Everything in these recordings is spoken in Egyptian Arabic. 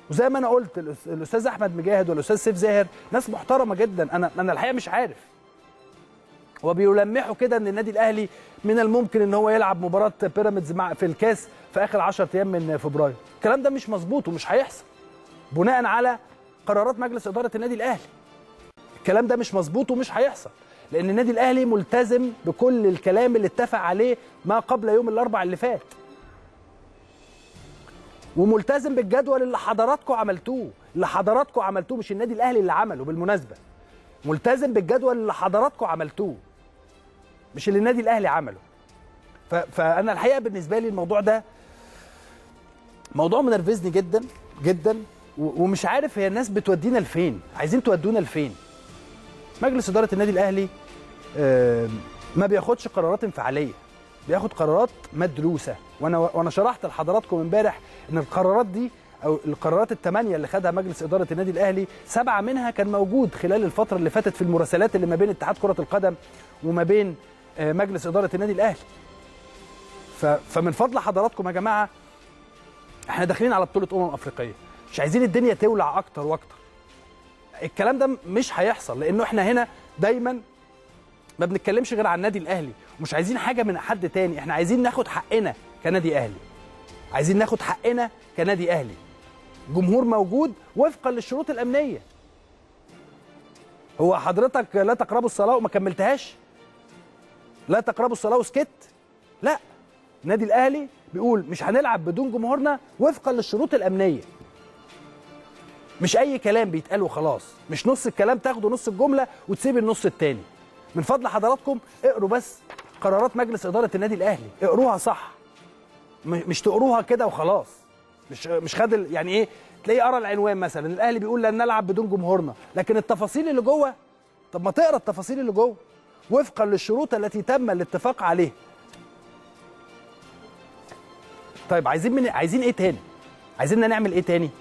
وزي ما انا قلت الأس- الاستاذ احمد مجاهد والاستاذ سيف زاهر ناس محترمه جدا انا انا الحقيقه مش عارف وبيلمحوا كده ان النادي الاهلي من الممكن ان هو يلعب مباراه بيراميدز مع في الكاس في اخر 10 ايام من فبراير الكلام ده مش مظبوط ومش هيحصل بناء على قرارات مجلس اداره النادي الاهلي الكلام ده مش مظبوط ومش هيحصل لان النادي الاهلي ملتزم بكل الكلام اللي اتفق عليه ما قبل يوم الاربع اللي فات وملتزم بالجدول اللي حضراتكم عملتوه اللي حضراتكم عملتوه مش النادي الاهلي اللي عمله بالمناسبه ملتزم بالجدول اللي حضراتكم عملتوه مش اللي النادي الاهلي عمله ف... فانا الحقيقه بالنسبه لي الموضوع ده موضوع منرفزني جدا جدا و... ومش عارف هي الناس بتودينا لفين عايزين تودونا لفين مجلس اداره النادي الاهلي آه، ما بياخدش قرارات انفعاليه بياخد قرارات مدروسه وانا وانا شرحت لحضراتكم امبارح ان القرارات دي او القرارات الثمانيه اللي خدها مجلس اداره النادي الاهلي سبعه منها كان موجود خلال الفتره اللي فاتت في المراسلات اللي ما بين اتحاد كره القدم وما بين آه، مجلس اداره النادي الاهلي ف- فمن فضل حضراتكم يا جماعه احنا داخلين على بطوله امم افريقيه مش عايزين الدنيا تولع اكتر واكتر الكلام ده مش هيحصل لانه احنا هنا دايما ما بنتكلمش غير عن النادي الاهلي ومش عايزين حاجه من حد تاني احنا عايزين ناخد حقنا كنادي اهلي عايزين ناخد حقنا كنادي اهلي جمهور موجود وفقا للشروط الامنيه هو حضرتك لا تقربوا الصلاه وما كملتهاش لا تقربوا الصلاه وسكت لا النادي الاهلي بيقول مش هنلعب بدون جمهورنا وفقا للشروط الامنيه مش اي كلام بيتقال وخلاص مش نص الكلام تاخده نص الجمله وتسيب النص التاني من فضل حضراتكم اقروا بس قرارات مجلس اداره النادي الاهلي اقروها صح م- مش تقروها كده وخلاص مش مش خد ال- يعني ايه تلاقيه قرا العنوان مثلا الاهلي بيقول لن نلعب بدون جمهورنا لكن التفاصيل اللي جوه طب ما تقرا التفاصيل اللي جوه وفقا للشروط التي تم الاتفاق عليها طيب عايزين من عايزين ايه تاني عايزيننا نعمل ايه تاني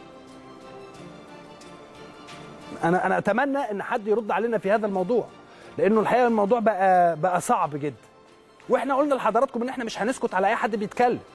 انا انا اتمنى ان حد يرد علينا في هذا الموضوع لانه الحقيقه الموضوع بقى بقى صعب جدا واحنا قلنا لحضراتكم ان احنا مش هنسكت على اي حد بيتكلم